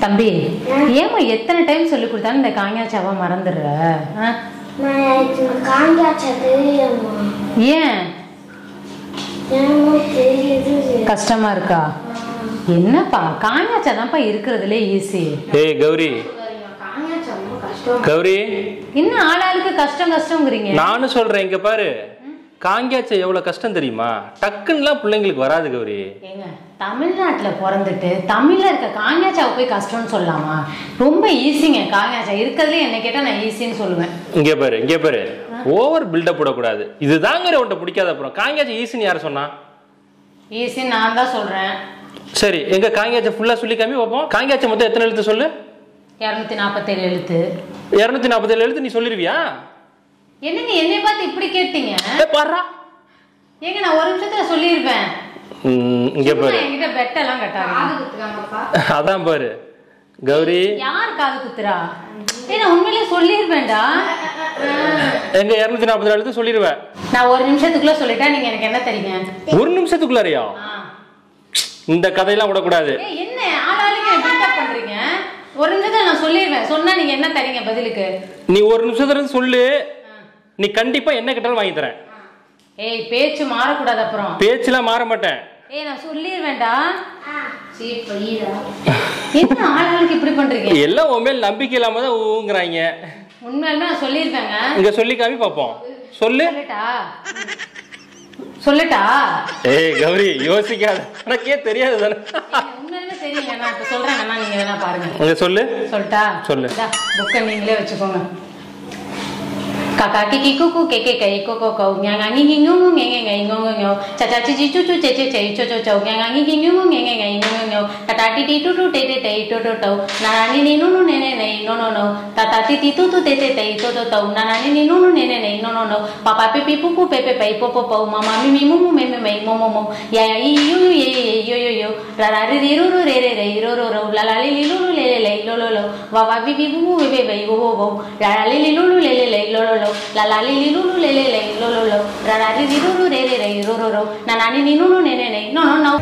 தம்பி ஏமா எத்தனை டைம் சொல்லி கொடுத்தாலும் இந்த காங்காச்சாவா மறந்துடுற ஆ? நான் காஞ்சாச்சா தெரியுமா ஏன் என்னமோ தெரியுது கஷ்டமா இருக்கா என்னப்பா காங்காச்சா தான்ப்பா இருக்கிறதுலே ஈஸி ஏய் கௌரி காஞ்சாச்சா ரொம்ப கஷ்டம் கௌரி என்ன ஆளாளுக்கு கஷ்டம் கஷ்டங்கிறீங்க நானும் சொல்றேன் இங்க பாரு காங்கியாச்ச எவ்வளவு கஷ்டம் தெரியுமா டக்குன்னுலாம் பிள்ளைங்களுக்கு வராது கௌரி ஏங்க தமிழ்நாட்டுல பிறந்துட்டு தமிழ்ல இருக்க காங்காச்சாவை போய் கஷ்டம்னு சொல்லலாமா ரொம்ப ஈஸிங்க காங்காச்சா இருக்கிறதுலே என்ன கேட்டா நான் ஈஸின்னு சொல்லுவேன் இங்க பாரு இங்க பாரு ஓவர் பில்டப் போடக்கூடாது இதுதாங்கிற உன்ட்ட பிடிக்காத அப்புறம் காங்கியாச்ச ஈஸின்னு யார் சொன்னா ஈஸின்னு நான் தான் சொல்றேன் சரி எங்க காங்கியாச்ச ஃபுல்லா சொல்லி காமி பார்ப்போம் காங்கியாச்ச மொத்தம் எத்தனை எழுத்து சொல்லு இரநூத்தி நாற்பத்தேழு எழுத்து இருநூத்தி நாற்பத்தேழு எழுத்து நீ சொல்லிருவியா என்னங்க என்னை பார்த்து இப்படி கேட்டீங்க ஏ பாடுறா ஏங்க நான் ஒரு நிமிஷத்துல சொல்லியிருப்பேன் ம், இங்க சும்மா பாரு என்கிட்ட பெட்டெல்லாம் கட்டாங்க குத்துக்காங்கப்பா அதான் பாரு கௌரி யார் காது குத்துறா ஏய் நான் உண்மையிலேயே சொல்லியிருப்பேன்டா எங்க இருநூத்தி நாற்பத்தி எழுத்து சொல்லிடுவேன் நான் ஒரு நிமிஷத்துக்குள்ள சொல்லிட்டா நீங்க எனக்கு என்ன தரீங்க ஒரு நிமிஷத்துக்குள்ளாரையா ஆ. இந்த கதையெல்லாம் விடக்கூடாது ஏய் என்ன ஆளாளுக்கு பில்டப் பண்றீங்க ஒரு நிமிஷத்துல நான் சொல்லிடுவேன் சொன்னா நீங்க என்ன தரீங்க பதிலுக்கு நீ ஒரு நிமிஷத்துல இருந்து சொல்லு நீ கண்டிப்பா என்ன கேட்டாலும் வாங்கி தரேன் ஏய் பேச்சு மாறக்கூடாது அப்புறம் பேச்சுலாம் மாற மாட்டேன் ஏய் நான் சொல்லிடுவேன்டா சரி புரியுதா என்ன ஆளாளுக்கு இப்படி பண்றீங்க எல்லாம் உன் மேல் நம்பிக்கை இல்லாம தான் ஊங்குறாங்க உண்மையாலுமே நான் சொல்லியிருப்பேங்க இங்க சொல்லி காமி பார்ப்போம் சொல்லு சொல்லட்டா சொல்லட்டா ஏய் கௌரி யோசிக்காத உனக்கே தெரியாது தானே ஏங்க, உண்மையாலுமே தெரியுங்க நான் இப்ப சொல்றேன் வேணா நீங்க வேணா பாருங்க இங்க சொல்லு சொல்லட்டா சொல்லு. புக்கை நீங்களே வச்சுக்கோங்க காக்கா கிக்கி குக்கு கே கே கை கோ கோ கௌ ஞாங்க ngி ngி ngu ngu nghe nghe ngai ngo ngo ngo cha cha chi chi chu chu che che che cho cho cho ஞாங்க ngி ngி ngu ngu nghe nghe ngai ngo ngo ngo ta ta ti ti tu tu te te te to to to na na ni ni nu nu ne ne ne no no no ta ta ti ti tu tu te te te to to to na na ni ni nu nu ne ne ne no no no pa pa pi pi pu pu pe pe pe po po po ma ma mi mi mu mu me me me mo mo mo ya ya i yu yu ye ye yo yo yo ra ra ri ri ru ru re re re ro ro ro la la li li lu lu le le le lo lo lo wa wa vi vi vu vu ve ve ve wo wo wo ra ra li li lu lu le le le lo lo lo la la li li lu lu le le le lo lo lo ra ra ri ri ru ru re re re ro ro ro na na ni ni nu nu ne ne ne no no no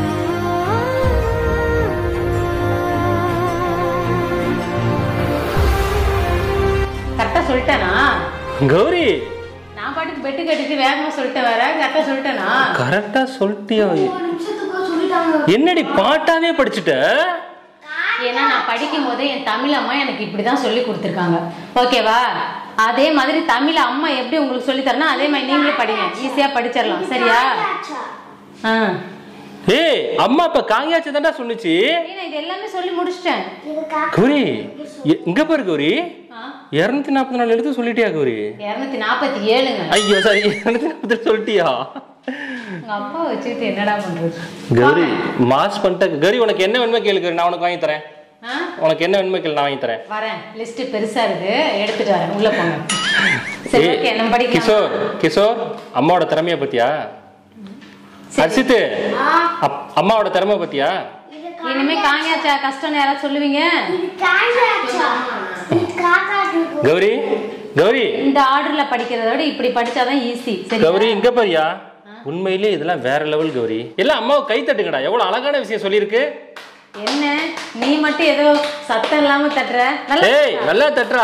கரெக்டா சொல்லிட்டேனா கௌரி நான் பாட்டுக்கு bed கட்டிட்டு வேகமா சொல்லிட்டேன் வேற கரெக்டா சொல்லிட்டேனா கரெக்டா சொல்லிட்டியா ஒரு நிமிஷத்துக்கு சொல்லிட்டாங்க என்னடி பாட்டாவே படிச்சுட்ட ஏன்னா நான் படிக்கும் போதே என் தமிழ் அம்மா எனக்கு இப்படிதான் சொல்லி கொடுத்துருக்காங்க ஓகேவா அதே மாதிரி தமிழ் அம்மா எப்படி உங்களுக்கு சொல்லி தரணும் அதே மாதிரி நீங்களே படிங்க ஈஸியா படிச்சிடலாம் சரியா காஞ்சாச்சா ஆ ஏய் அம்மா இப்ப காங்கியாச்சு தான்டா சொன்னுச்சு ஏய், நான் இது எல்லாமே சொல்லி முடிச்சிட்டேன் இது காக்கா கௌரி எ- இங்க பாரு கௌரி ஆ, இருநூத்தி நாற்பத்தி நாலு எழுத்து சொல்லிட்டியா கௌரி இருநூத்தி நாற்பத்தி ஏழுங்க ஐயோ சாரி இருநூத்தி நாற்பத்தி சொல்லிட்டியா உங்க அப்பா வச்சுக்கிட்டு என்னடா பண்றது கௌரி மாஸ் பண்ணிட்ட கௌரி உனக்கு என்ன வேணுமோ கேளு கௌரி நான் உனக்கு வாங்கி தரேன் ஆ உனக்கு என்ன வேணுமோ கேளு நான் வாங்கி தரேன் வரேன் லிஸ்ட் பெருசா இருக்கு எடுத்துட்டு வரேன் உள்ள போங்க சரி ஏய், ஓகே நம்ம படிக்கலாம் கிஷோர் கிஷோர் அம்மாவோட திறமைய பத்தியா அர்ஷித் அப்- அம்மாவோட திறமை பத்தியா இனிமே காங்கியாச்சா கஷ்டம் யாராவது சொல்லுவீங்க இது காஞ்சாச்சா இது காக்காக்கு கௌரி கௌரி இந்த ஆர்டர்ல படிக்கிறத விட இப்படி படிச்சாதான் ஈஸி சரி கௌரி இங்க பாரியா உண்மையிலே இதெல்லாம் வேற லெவல் கௌரி எல்லாம் அம்மாவை கை தட்டுங்கடா எவ்வளவு அழகான விஷயம் சொல்லியிருக்கு என்ன நீ மட்டும் ஏதோ சத்தம் இல்லாம தட்டுற நல்லா ஏய் நல்லா தட்டுறா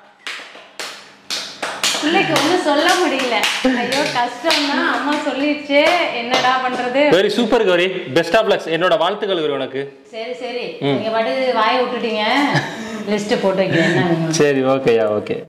பிள்ளைக்கு ஒண்ணும் சொல்ல முடியல ஐயோ கஷ்டம் தான் அம்மா சொல்லிடுச்சு என்னடா பண்றது very super Gowri best of lucks என்னோட வாழ்த்துக்கள் கௌரி உனக்கு சரி சரி நீங்க பாட்டு வாயை விட்டுட்டீங்க லிஸ்ட் போட்டு வைக்கிறேன் என்ன வேணும் சரி ஓகேயா ஓகே